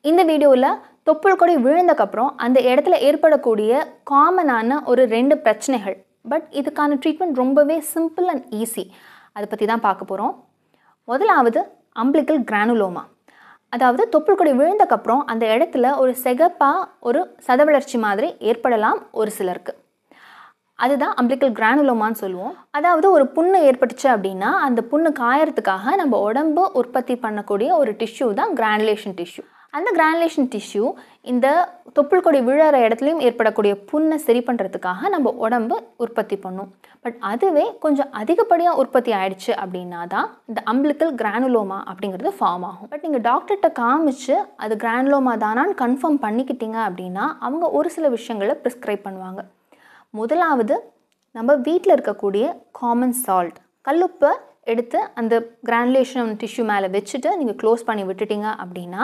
இந்த வீடியோவில் தொப்புள் கொடி விழுந்தக்கப்புறம் அந்த இடத்துல ஏற்படக்கூடிய காமனான ஒரு ரெண்டு பிரச்சனைகள் பட் இதுக்கான ட்ரீட்மெண்ட் ரொம்பவே சிம்பிள் அண்ட் ஈஸி அதை பற்றி தான் பார்க்க போகிறோம் முதலாவது அம்பிளிக்கல் கிரானுலோமா அதாவது தொப்புள் கொடி விழுந்தக்கப்புறம் அந்த இடத்துல ஒரு செகப்பாக ஒரு சதவளர்ச்சி மாதிரி ஏற்படலாம் ஒரு சிலருக்கு அதுதான் அம்பிளிக்கல் கிரானுலோமான்னு சொல்லுவோம் அதாவது ஒரு புண்ணு ஏற்பட்டுச்சு அப்படின்னா அந்த புண்ணு காயறதுக்காக நம்ம உடம்பு உற்பத்தி பண்ணக்கூடிய ஒரு டிஷ்யூ தான் கிரானுலேஷன் டிஷ்யூ அந்த கிரானுலேஷன் டிஷ்யூ இந்த தொப்புள் கொடி விழற இடத்துலையும் ஏற்படக்கூடிய புண்ணை சரி பண்ணுறதுக்காக நம்ம உடம்பு உற்பத்தி பண்ணும் பட் அதுவே கொஞ்சம் அதிகப்படியாக உற்பத்தி ஆயிடுச்சு அப்படின்னா தான் இந்த அம்பிளிக்கல் கிரானுலோமா அப்படிங்கிறது ஃபார்ம் ஆகும் பட் நீங்கள் டாக்டர்கிட்ட காமிச்சு அது கிரானுலோமா தானான்னு கன்ஃபார்ம் பண்ணிக்கிட்டீங்க அப்படின்னா அவங்க ஒரு சில விஷயங்களை ப்ரிஸ்கிரைப் பண்ணுவாங்க முதலாவது நம்ம வீட்டில் இருக்கக்கூடிய காமன் சால்ட் கல்லுப்பை எடுத்து அந்த கிரானுலேஷன் டிஷ்யூ மேலே வச்சுட்டு நீங்கள் க்ளோஸ் பண்ணி விட்டுட்டீங்க அப்படின்னா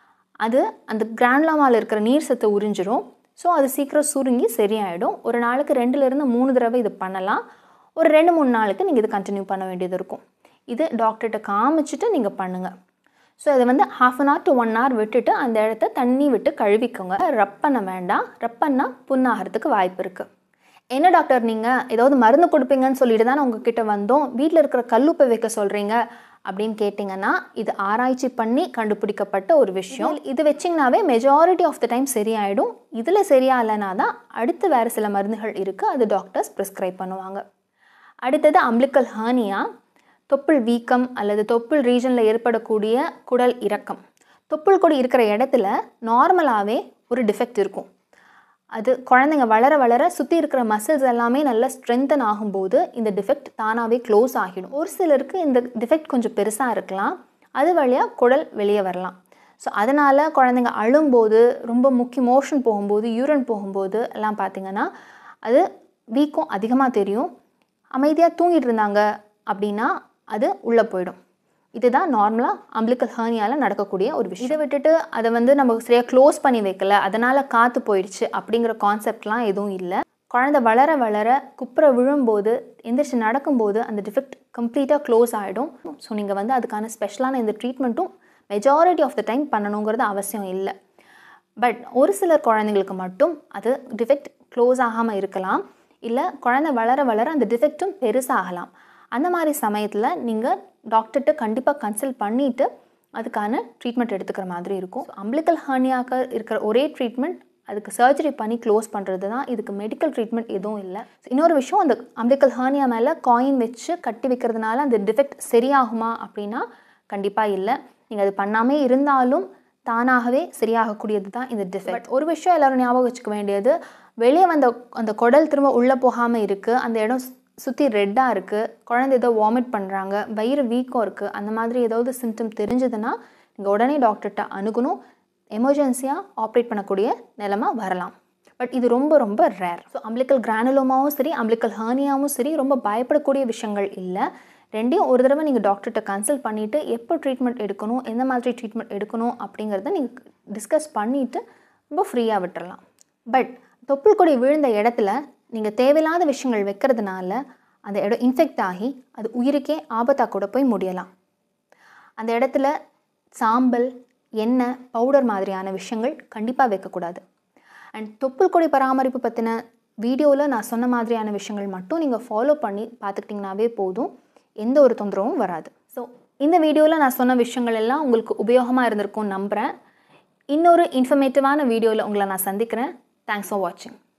அது அந்த கிரானுலாமாவில் இருக்கிற நீர் சத்தை உறிஞ்சிரும் ஸோ அது சீக்கிரம் சுருங்கி சரியாயிடும் ஒரு நாளுக்கு ரெண்டுலேருந்து மூணு தடவை இது பண்ணலாம் ஒரு ரெண்டு மூணு நாளுக்கு நீங்கள் இது கண்டினியூ பண்ண வேண்டியது இருக்கும் இது டாக்டர்கிட்ட காமிச்சிட்டு நீங்கள் பண்ணுங்கள் ஸோ இதை வந்து half an hour to one hour விட்டுட்டு அந்த இடத்த தண்ணி விட்டு கழுவிக்கோங்க ரப் பண்ண வேண்டாம் ரப் பண்ணால் புண்ணாகிறதுக்கு வாய்ப்பு இருக்குது என்ன டாக்டர் நீங்கள் ஏதாவது மருந்து கொடுப்பீங்கன்னு சொல்லிட்டு தான் உங்ககிட்ட வந்தோம் வீட்டில் இருக்கிற கல்லுப்பை வைக்க சொல்கிறீங்க அப்படின்னு கேட்டிங்கன்னா இது ஆராய்ச்சி பண்ணி கண்டுபிடிக்கப்பட்ட ஒரு விஷயம் இது வச்சிங்கனாவே மெஜாரிட்டி ஆஃப் த டைம் சரியாயிடும் இதில் சரியாகலைனா தான் அடுத்து வேறு சில மருந்துகள் இருக்குது அது டாக்டர்ஸ் ப்ரிஸ்கிரைப் பண்ணுவாங்க அடுத்தது அம்பிளிக்கல் ஹானியா தொப்புள் வீக்கம் அல்லது தொப்புள் ரீஜனில் ஏற்படக்கூடிய குடல் இறக்கம் தொப்புள் கொடி இருக்கிற இடத்துல நார்மலாகவே ஒரு டிஃபெக்ட் இருக்கும் அது குழந்தைங்க வளர வளர சுற்றி இருக்கிற மசில்ஸ் எல்லாமே நல்லா ஸ்ட்ரென்தன் ஆகும்போது இந்த டிஃபெக்ட் தானாகவே க்ளோஸ் ஆகிடும் ஒரு சிலருக்கு இந்த டிஃபெக்ட் கொஞ்சம் பெருசாக இருக்கலாம் அது வழியாக குடல் வெளியே வரலாம் ஸோ அதனால் குழந்தைங்க அழும்போது ரொம்ப முக்கிய மோஷன் போகும்போது யூரின் போகும்போது எல்லாம் பார்த்திங்கன்னா அது வீக்கம் அதிகமாக தெரியும் அமைதியாக தூங்கிட்டு இருந்தாங்க அப்படின்னா அது உள்ளே போயிடும் இதுதான் நார்மலாக அம்பிளிக்கல் ஹர்னியால் நடக்கக்கூடிய ஒரு விஷயம் இதை விட்டுட்டு அதை வந்து நம்ம சரியாக க்ளோஸ் பண்ணி வைக்கல அதனால் காற்று போயிடுச்சு அப்படிங்கிற கான்செப்ட்லாம் எதுவும் இல்லை குழந்தை வளர வளர குப்புற விழும்போது எந்திரிச்சு நடக்கும்போது அந்த டிஃபெக்ட் கம்ப்ளீட்டாக க்ளோஸ் ஆகிடும் ஸோ நீங்கள் வந்து அதுக்கான ஸ்பெஷலான இந்த ட்ரீட்மெண்ட்டும் மெஜாரிட்டி ஆஃப் த டைம் பண்ணணுங்கிறது அவசியம் இல்லை பட் ஒரு சிலர் குழந்தைங்களுக்கு மட்டும் அது டிஃபெக்ட் க்ளோஸ் ஆகாமல் இருக்கலாம் இல்லை குழந்தை வளர வளர அந்த டிஃபெக்ட்டும் பெருசாகலாம் அந்த மாதிரி சமயத்தில் நீங்கள் டாக்டர்கிட்ட கண்டிப்பாக கன்சல்ட் பண்ணிவிட்டு அதுக்கான ட்ரீட்மெண்ட் எடுத்துக்கிற மாதிரி இருக்கும் அம்பிளிக்கல் ஹர்னியாக்க இருக்கிற ஒரே ட்ரீட்மெண்ட் அதுக்கு சர்ஜரி பண்ணி க்ளோஸ் பண்ணுறது தான் இதுக்கு மெடிக்கல் ட்ரீட்மெண்ட் எதுவும் இல்லை இன்னொரு விஷயம் அந்த அம்பிளிக்கல் ஹர்னியா மேலே காயின் வச்சு கட்டி வைக்கிறதுனால அந்த டிஃபெக்ட் சரியாகுமா அப்படின்னா கண்டிப்பாக இல்லை நீங்கள் அது பண்ணாமே இருந்தாலும் தானாகவே சரியாகக்கூடியது தான் இந்த டிஃபெக்ட் ஒரு விஷயம் எல்லோரும் ஞாபகம் வச்சுக்க வேண்டியது வெளியே வந்த அந்த குடல் திரும்ப உள்ளே போகாமல் இருக்குது அந்த இடம் சுற்றி ரெட்டாக இருக்குது குழந்தை ஏதோ வாமிட் பண்ணுறாங்க வயிறு வீக்கம் இருக்குது அந்த மாதிரி ஏதாவது சிம்டம் தெரிஞ்சதுன்னா நீங்கள் உடனே டாக்டர்கிட்ட அணுகணும் எமர்ஜென்சியாக ஆப்ரேட் பண்ணக்கூடிய நிலமை வரலாம் பட் இது ரொம்ப ரொம்ப ரேர் ஸோ அம்பிளிக்கல் கிரானுலோமாவும் சரி அம்பிளிக்கல் ஹர்னியாவும் சரி ரொம்ப பயப்படக்கூடிய விஷயங்கள் இல்லை ரெண்டையும் ஒரு தடவை நீங்கள் டாக்டர்கிட்ட கன்சல்ட் பண்ணிவிட்டு எப்போ ட்ரீட்மெண்ட் எடுக்கணும் எந்த மாதிரி ட்ரீட்மெண்ட் எடுக்கணும் அப்படிங்கிறத நீங்கள் டிஸ்கஸ் பண்ணிவிட்டு ரொம்ப ஃப்ரீயாக விட்டுறலாம் பட் தொப்புள் கொடி விழுந்த இடத்துல நீங்கள் தேவையில்லாத விஷயங்கள் வைக்கிறதுனால அந்த இடம் இன்ஃபெக்ட் ஆகி அது உயிருக்கே ஆபத்தாக கூட போய் முடியலாம் அந்த இடத்துல சாம்பல் எண்ணெய் பவுடர் மாதிரியான விஷயங்கள் கண்டிப்பாக வைக்கக்கூடாது அண்ட் தொப்புள் கொடி பராமரிப்பு பற்றின வீடியோவில் நான் சொன்ன மாதிரியான விஷயங்கள் மட்டும் நீங்கள் ஃபாலோ பண்ணி பார்த்துக்கிட்டிங்கனாவே போதும் எந்த ஒரு தொந்தரவும் வராது ஸோ இந்த வீடியோவில் நான் சொன்ன விஷயங்கள் எல்லாம் உங்களுக்கு உபயோகமாக இருந்திருக்கும்னு நம்புகிறேன் இன்னொரு இன்ஃபர்மேட்டிவான வீடியோவில் உங்களை நான் சந்திக்கிறேன் தேங்க்ஸ் ஃபார் வாட்சிங்